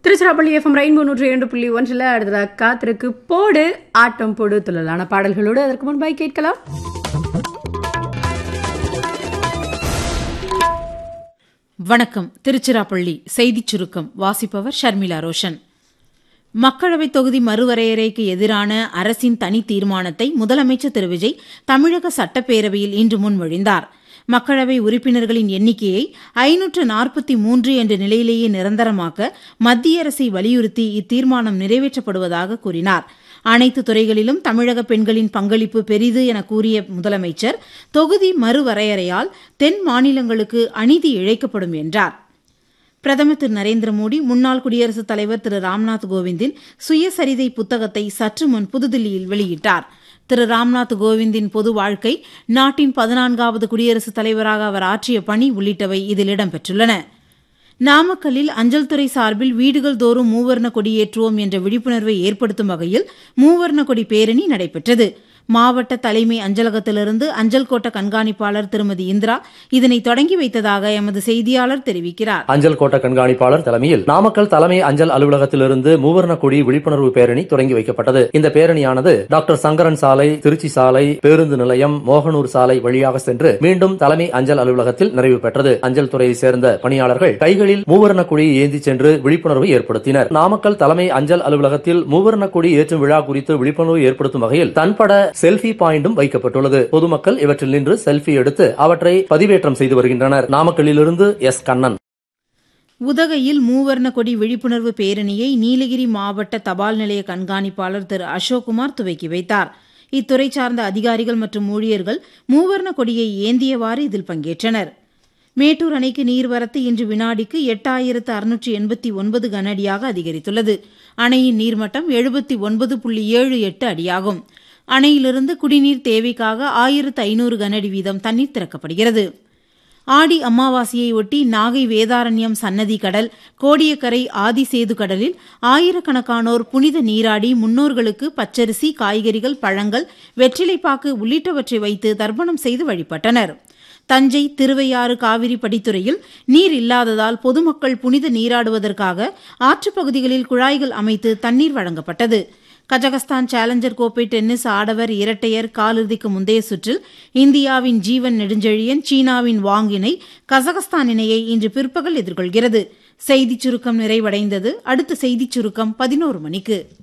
Tiruchirappalli FM rainbow நூற்றி இரண்டு புள்ளி ஒன்றில் அடுத்ததாக காத்திருக்கு போடு ஆட்டம் போடு துள்ளலான பாடல்களோடு அதற்கு முன்பாய் கேட்கலாம் வணக்கம் திருச்சிராப்பள்ளி செய்திச் சுருக்கம் வாசிப்பவர் ஷர்மிளா ரோஷன் மக்களவைத் தொகுதி மறுவரையறைக்கு எதிரான அரசின் தனி தீர்மானத்தை முதலமைச்சர் திரு விஜய் தமிழக சட்டப்பேரவையில் இன்று முன்மொழிந்தார் மக்களவை உறுப்பினர்களின் எண்ணிக்கையை ஐநூற்று நாற்பத்தி மூன்று என்ற நிலையிலேயே நிரந்தரமாக்க மத்திய அரசை வலியுறுத்தி இத்தீர்மானம் நிறைவேற்றப்படுவதாக கூறினார் அனைத்து துறைகளிலும் தமிழக பெண்களின் பங்களிப்பு பெரிது என கூறிய முதலமைச்சர் தொகுதி மறுவரையறையால் தென் மாநிலங்களுக்கு அநீதி இழைக்கப்படும் என்றார் பிரதமர் திரு நரேந்திர மோடி முன்னாள் குடியரசுத் தலைவர் திரு ராம்நாத் கோவிந்தின் சுயசரிதை புத்தகத்தை சற்று முன் புதுதில்லியில் வெளியிட்டார் திரு ராம்நாத் கோவிந்தின் பொது வாழ்க்கை நாட்டின் பதினான்காவது குடியரசுத் தலைவராக அவர் ஆற்றிய பணி உள்ளிட்டவை இதில் இடம்பெற்றுள்ளன நாமக்கல்லில் அஞ்சல் துறை சார்பில் வீடுகள் தோறும் மூவர்ண கொடியேற்றுவோம் என்ற விழிப்புணர்வை ஏற்படுத்தும் வகையில் மூவர்ண கொடி பேரணி நடைபெற்றது மாவட்ட தலைமை அஞ்சலகத்திலிருந்து அஞ்சல் கோட்ட கண்காணிப்பாளர் திருமதி இந்திரா இதனை தொடங்கி வைத்ததாக எமது செய்தியாளர் தெரிவிக்கிறார் அஞ்சல் கோட்ட கண்காணிப்பாளர் தலைமையில் நாமக்கல் தலைமை அஞ்சல் அலுவலகத்திலிருந்து மூவர்ண கொடி விழிப்புணர்வு பேரணி தொடங்கி வைக்கப்பட்டது இந்த பேரணியானது டாக்டர் சங்கரன் சாலை திருச்சி சாலை பேருந்து நிலையம் மோகனூர் சாலை வழியாக சென்று மீண்டும் தலைமை அஞ்சல் அலுவலகத்தில் நிறைவு பெற்றது அஞ்சல் துறையை சேர்ந்த பணியாளர்கள் கைகளில் மூவர்ண கொடியை ஏந்தி சென்று விழிப்புணர்வு ஏற்படுத்தினர் நாமக்கல் தலைமை அஞ்சல் அலுவலகத்தில் மூவர்ண கொடி ஏற்றும் விழா குறித்து விழிப்புணர்வு ஏற்படுத்தும் வகையில் தன்பட செல்ஃபி பாயிண்டும் வைக்கப்பட்டுள்ளது பொதுமக்கள் இவற்றில் நின்று செல்ஃபி எடுத்து அவற்றை பதிவேற்றம் செய்து வருகின்றனர் நாமக்கல்லிலிருந்து எஸ் கண்ணன் உதகையில் மூவர்ண கொடி விழிப்புணர்வு பேரணியை நீலகிரி மாவட்ட தபால் நிலைய கண்காணிப்பாளர் திரு அசோக்குமார் துவக்கி வைத்தார் இத்துறை சார்ந்த அதிகாரிகள் மற்றும் ஊழியர்கள் மூவர்ண கொடியை ஏந்தியவாறு இதில் பங்கேற்றனர் மேட்டூர் அணைக்கு நீர்வரத்து இன்று வினாடிக்கு எட்டாயிரத்து அறுநூற்று எண்பத்தி ஒன்பது கனஅடியாக அதிகரித்துள்ளது அணையின் நீர்மட்டம் எழுபத்தி ஒன்பது புள்ளி ஏழு எட்டு அடியாகும் அணையிலிருந்து குடிநீர் தேவைக்காக ஆயிரத்து ஐநூறு கனஅடி வீதம் தண்ணீர் திறக்கப்படுகிறது ஆடி அமாவாசையை ஒட்டி நாகை வேதாரண்யம் சன்னதி கடல் கோடியக்கரை ஆதிசேது கடலில் ஆயிரக்கணக்கானோர் புனித நீராடி முன்னோர்களுக்கு பச்சரிசி காய்கறிகள் பழங்கள் வெற்றிலைப்பாக்கு உள்ளிட்டவற்றை வைத்து தர்ப்பணம் செய்து வழிபட்டனர் தஞ்சை திருவையாறு காவிரி படித்துறையில் நீர் இல்லாததால் பொதுமக்கள் புனித நீராடுவதற்காக ஆற்றுப்பகுதிகளில் குழாய்கள் அமைத்து தண்ணீர் வழங்கப்பட்டது கஜகஸ்தான் சேலஞ்சர் கோப்பை டென்னிஸ் ஆடவர் இரட்டையர் காலிறுதிக்கு முந்தைய சுற்றில் இந்தியாவின் ஜீவன் நெடுஞ்செழியன் சீனாவின் வாங் இணை கசகஸ்தான் இணையை இன்று பிற்பகல் எதிர்கொள்கிறது செய்திச் சுருக்கம் நிறைவடைந்தது அடுத்த செய்திச் சுருக்கம் பதினோரு மணிக்கு